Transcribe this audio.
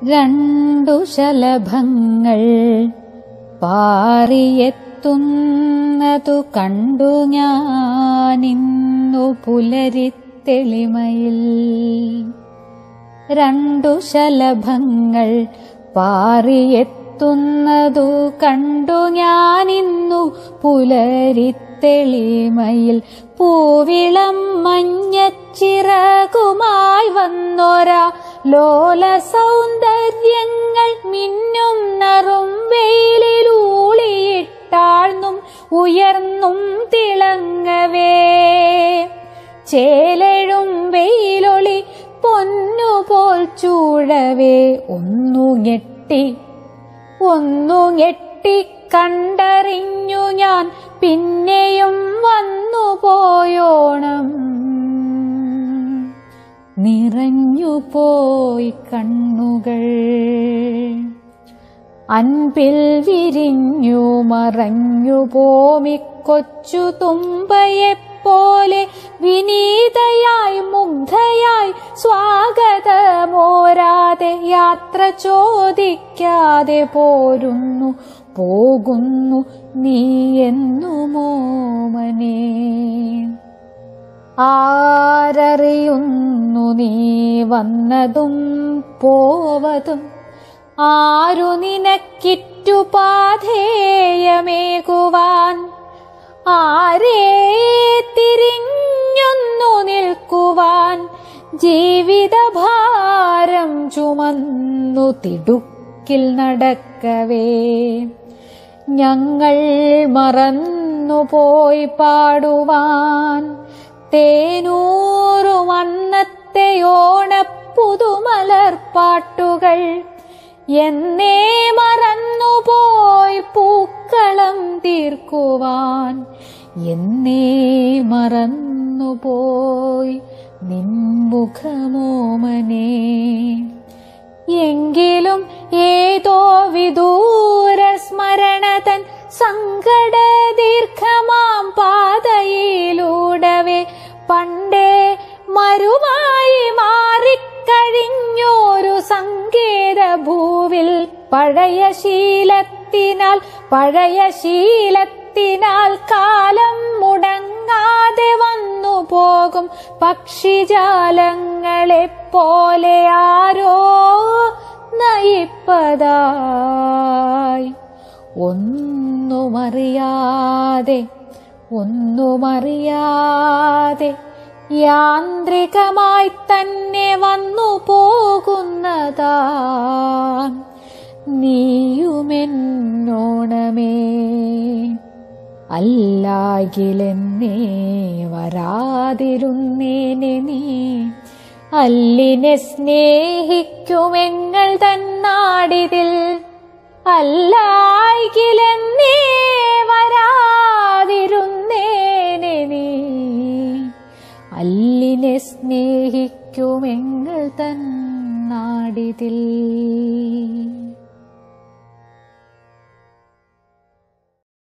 രണ്ടു ശലഭങ്ങൾ പാറിയെത്തുന്നതു കണ്ടു ഞാനിന്നു പുലരിത്തെളിമയിൽ രണ്ടു ശലഭങ്ങൾ പാറിയെത്തുന്നതു കണ്ടു ഞാനിന്നു പുലരിത്തെളിമയിൽ പൂവിളം മഞ്ഞച്ചിറകുമായി വന്നൊരാ ലോല സൗന്ദര്യങ്ങൾ മിന്നും നറും വെയിലിലൂളിയിട്ടാഴ്ന്നും ഉയർന്നും തിളങ്ങവേ ചേലഴും വെയിലൊളി പൊന്നുപോൽ ചൂഴവേ ഒന്നു ഞെട്ടി ഒന്നു ഞെട്ടി കണ്ടറിഞ്ഞു ഞാൻ പിന്നെയും വന്നു പോയോണം നിറഞ്ഞുപോയി കണ്ണുകൾ അൻപിൽ വിരിഞ്ഞു മറഞ്ഞു പോമി കൊച്ചു തുമ്പയെപ്പോലെ വിനീതയായി മുഗ്ധയായി സ്വാഗതമോരാതെ യാത്ര ചോദിക്കാതെ പോരുന്നു പോകുന്നു നീ എന്നു മോമനേ ആരറിയുന്നു നീ വന്നതും പോവതും ആരു നിനക്കിറ്റു പാധേയമേകുവാൻ ആരേ തിരിഞ്ഞൊന്നു നിൽക്കുവാൻ ജീവിതഭാരം ചുമന്നു തിടുക്കിൽ നടക്കവേ ഞങ്ങൾ മറന്നുപോയി പാടുവാൻ തേനൂറു വണ്ണത്തെ ഓണപ്പുതുമലർപ്പാട്ടുകൾ എന്നേ മറന്നുപോയി പൂക്കളം തീർക്കുവാൻ എന്നേ മറന്നുപോയി നിൻമുഖമോമനേ എങ്കിലും ഏതോ വിദൂര സ്മരണതൻ സങ്കട ദീർഘമാം പാതയിലൂടവേ പണ്ടേ മരുമായി മാറിക്കഴിഞ്ഞോരു സങ്കേത ഭൂവിൽ പഴയ ശീലത്തിനാൽ പഴയ ശീലത്തിനാൽ കാലം മുടങ്ങാതെ വന്നു പോകും പക്ഷിജാലങ്ങളെ പോലെ ആരോ നയിപ്പതായി ഒന്നുമറിയാതെ ഒന്നുമറിയാതെ യാന്ത്രികമായി തന്നെ വന്നു പോകുന്നതാ നീയുമെന്നോണമേ അല്ലാകിലെന്നേ വരാതിരുന്നേനെ നീ അല്ലിനെ സ്നേഹിക്കുമെങ്ങൾ തന്നാടിതിൽ അല്ലായികിലെന്നേ വരാതിരുന്നേനെ നീ അല്ലിനെ സ്നേഹിക്കുമെങ്ങൾ തന്നാടിതിൽ